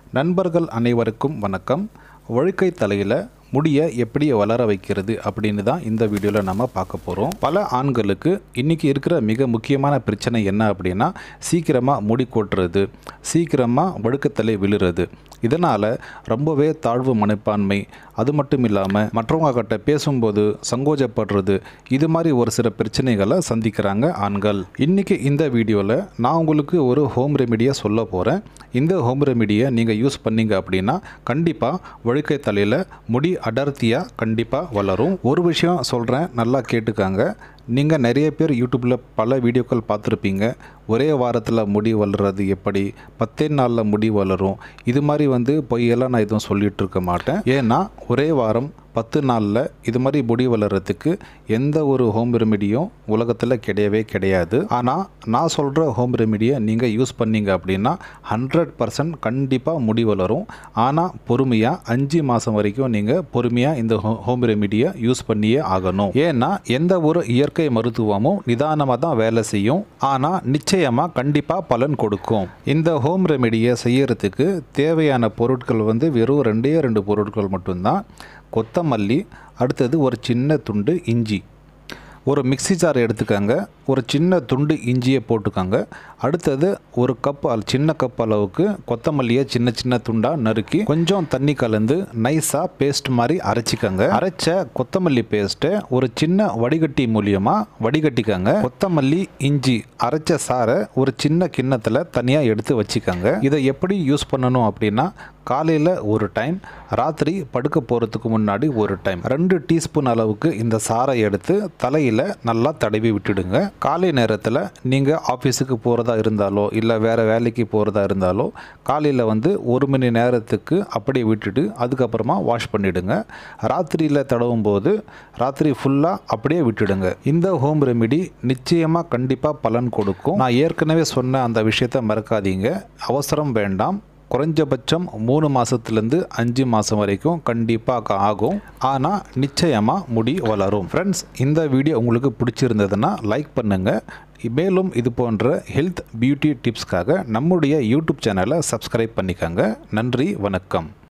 நண்பர்கள் அனைவருக்கும் வணக்கம் வழுக்கை தலையில் முடியை எப்படி வளர வைக்கிறது அப்படின்னு தான் இந்த வீடியோவில் நம்ம பார்க்க போகிறோம் பல ஆண்களுக்கு இன்றைக்கி இருக்கிற மிக முக்கியமான பிரச்சனை என்ன அப்படின்னா சீக்கிரமாக முடி கொட்டுறது சீக்கிரமாக வழுக்கத்தலை விழுறது இதனால் ரொம்பவே தாழ்வு மனப்பான்மை அது மட்டும் இல்லாமல் மற்றவங்க கிட்ட பேசும்போது சங்கோஜப்படுறது இது மாதிரி ஒரு சில பிரச்சனைகளை சந்திக்கிறாங்க ஆண்கள் இன்றைக்கி இந்த வீடியோவில் நான் உங்களுக்கு ஒரு ஹோம் ரெமிடியை சொல்ல போகிறேன் இந்த ஹோம் ரெமிடியை நீங்கள் யூஸ் பண்ணீங்க அப்படின்னா கண்டிப்பாக வழுக்கை தலையில் முடி அடர்த்தியாக கண்டிப்பாக வளரும் ஒரு விஷயம் சொல்கிறேன் நல்லா கேட்டுக்காங்க நீங்கள் நிறைய பேர் யூடியூப்பில் பல வீடியோக்கள் பார்த்துருப்பீங்க ஒரே வாரத்தில் முடி வளர்றது எப்படி பத்தே நாளில் முடி வளரும் இது மாதிரி வந்து பொய்யெல்லாம் நான் எதுவும் சொல்லிகிட்டு இருக்க மாட்டேன் ஏன்னா ஒரே வாரம் பத்து நாளில் இது மாதிரி முடி வளர்கிறதுக்கு எந்த ஒரு ஹோம் ரெமிடியும் உலகத்தில் கிடையவே கிடையாது ஆனால் நான் சொல்கிற ஹோம் ரெமிடியை நீங்கள் யூஸ் பண்ணீங்க அப்படின்னா ஹண்ட்ரட் பர்சன்ட் கண்டிப்பாக முடி வளரும் ஆனால் பொறுமையாக அஞ்சு மாதம் வரைக்கும் நீங்கள் பொறுமையாக இந்த ஹோம் ரெமிடியை யூஸ் பண்ணியே ஆகணும் ஏன்னா எந்த ஒரு இயற்கை மருத்துவமும் நிதானமாக தான் வேலை செய்யும் ஆனால் நிச்சயமாக கண்டிப்பாக பலன் கொடுக்கும் இந்த ஹோம் ரெமிடியை செய்யறதுக்கு தேவையான பொருட்கள் வந்து வெறும் ரெண்டே ரெண்டு பொருட்கள் மட்டும்தான் கொத்தமல்லி அடுத்தது ஒரு சின்ன துண்டு இஞ்சி ஒரு மிக்ஸி ஜார் எடுத்துக்கோங்க ஒரு சின்ன துண்டு இஞ்சியை போட்டுக்கோங்க அடுத்தது ஒரு கப் அல்- சின்ன கப் அளவுக்கு கொத்தமல்லியை சின்ன சின்ன துண்டாக நறுக்கி கொஞ்சம் தண்ணி கலந்து நைஸாக பேஸ்ட் மாதிரி அரைச்சிக்கோங்க அரைச்ச கொத்தமல்லி பேஸ்ட்டை ஒரு சின்ன வடிகட்டி மூலியமாக வடிகட்டிக்கோங்க கொத்தமல்லி இஞ்சி அரைச்ச சாறை ஒரு சின்ன கிண்ணத்தில் தனியாக எடுத்து வச்சுக்கோங்க இதை எப்படி யூஸ் பண்ணணும் அப்படின்னா காலையில் ஒரு டைம் ராத்திரி படுக்க போகிறதுக்கு முன்னாடி ஒரு டைம் ரெண்டு டீஸ்பூன் அளவுக்கு இந்த சாறை எடுத்து தலையில் நல்லா தடவி விட்டுடுங்க காலை நேரத்தில் நீங்கள் ஆஃபீஸுக்கு போகிறதா இருந்தாலோ இல்லை வேறு வேலைக்கு போகிறதா இருந்தாலோ காலையில் வந்து ஒரு மணி நேரத்துக்கு அப்படியே விட்டுட்டு அதுக்கப்புறமா வாஷ் பண்ணிவிடுங்க ராத்திரியில் தடவும் போது ராத்திரி ஃபுல்லாக அப்படியே விட்டுடுங்க இந்த ஹோம் ரெமிடி நிச்சயமாக கண்டிப்பாக பலன் கொடுக்கும் நான் ஏற்கனவே சொன்ன அந்த விஷயத்தை மறக்காதீங்க அவசரம் வேண்டாம் குறைஞ்சபட்சம் மூணு மாதத்துலேருந்து அஞ்சு மாதம் வரைக்கும் கண்டிப்பாக ஆகும் ஆனால் நிச்சயமாக முடி வளரும் ஃப்ரெண்ட்ஸ் இந்த வீடியோ உங்களுக்கு பிடிச்சிருந்ததுன்னா லைக் பண்ணுங்கள் மேலும் இது போன்ற ஹெல்த் பியூட்டி டிப்ஸ்க்காக நம்முடைய யூடியூப் சேனலை சப்ஸ்கிரைப் பண்ணிக்கோங்க நன்றி வணக்கம்